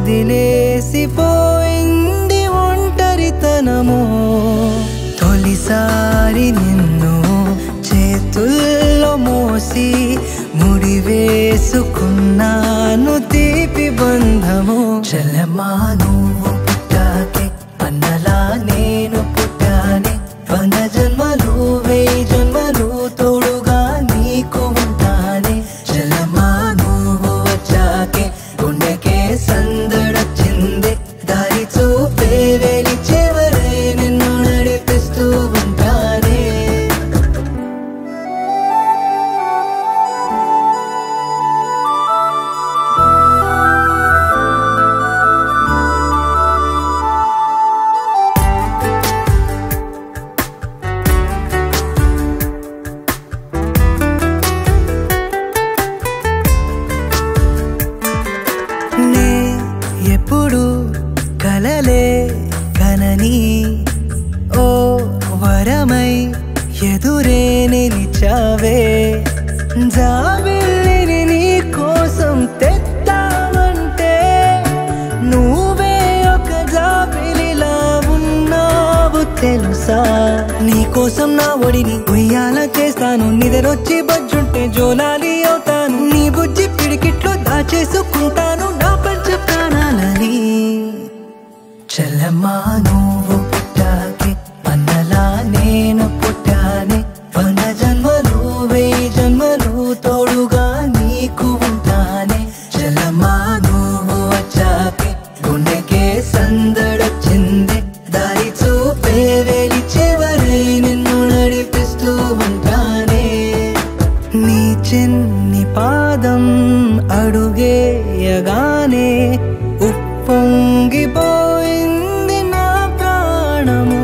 వదిలేసి పోయింది ఒంటరితనము తొలిసారి నిన్ను చేతుల్లో మోసి ముడి వేసుకున్నాను తీపి బంధము చలమా నువ్వు పుట్టాకే అన్నలా నేను పుట్టానే వంద జన్మలు వెయ్యి జన్మలు తోడుగా నీకు ఉంటానే చలమా నువ్వు వచ్చాకే గుండెకే సందడొచ్చింది దారి చూపే వెలి చివరై నిన్ను నడిపిస్తూ ఉంటానే నే ఎప్పుడు కలలే కనని ఓ వరమై ఎదురే నిలిచావే జాబిల్లిని నీ కోసం తెద్దామంటే నువ్వే ఒక జాబిలిలా ఉన్నావు తెలుసా నీ కోసం నా ఒడిని ఉయ్యాల చేస్తాను నిద్రొచ్చి బజ్జుంటే జోలాలి అవుతాను నీ బుజ్జి పిడికిట్లో దాచేసుకుంటాను నా పంచ ప్రాణాలని చల్లమ్మా నువ్వు పుట్టాకే అన్నలా నేను పుట్టానే వంద జన్మలు వెయ్యి జన్మలు తోడుగా నీకు ఉంటానే చల్లమ్మా నువ్వు వచ్చాకే గుండెకే సందడొచ్చింది దారి చూపే వెలి చివరై నిన్ను నడిపిస్తూ ఉంటానే నీ చిన్ని పాదం అడుగేయగానే ఉప్పొంగిపోయింది నా ప్రాణము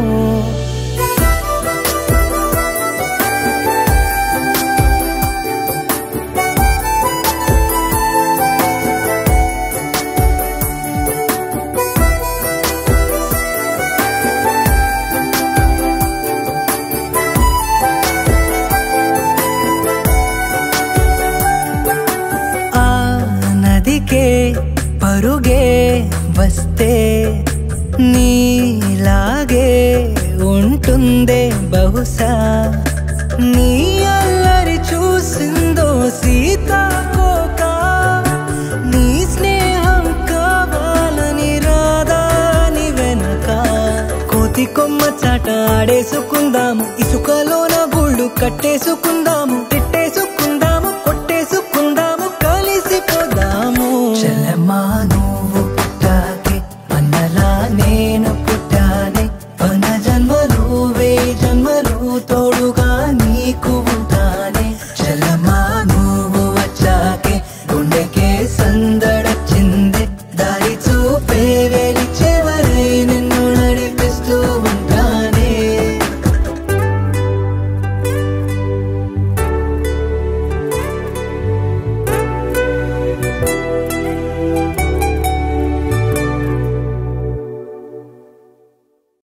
ఆ నదికే పరుగే వస్తే నీలాగే ఉంటుందే బహుశా నీ అల్లరి చూసిందో సీతాకోక నీ స్నేహం కావాలని రాదాని వెనక కోతి కొమ్మ చాట ఆడేసుకుందాము ఇసుకలోన గుళ్ళు కట్టేసుకుందాము తిట్టేసుకుందాము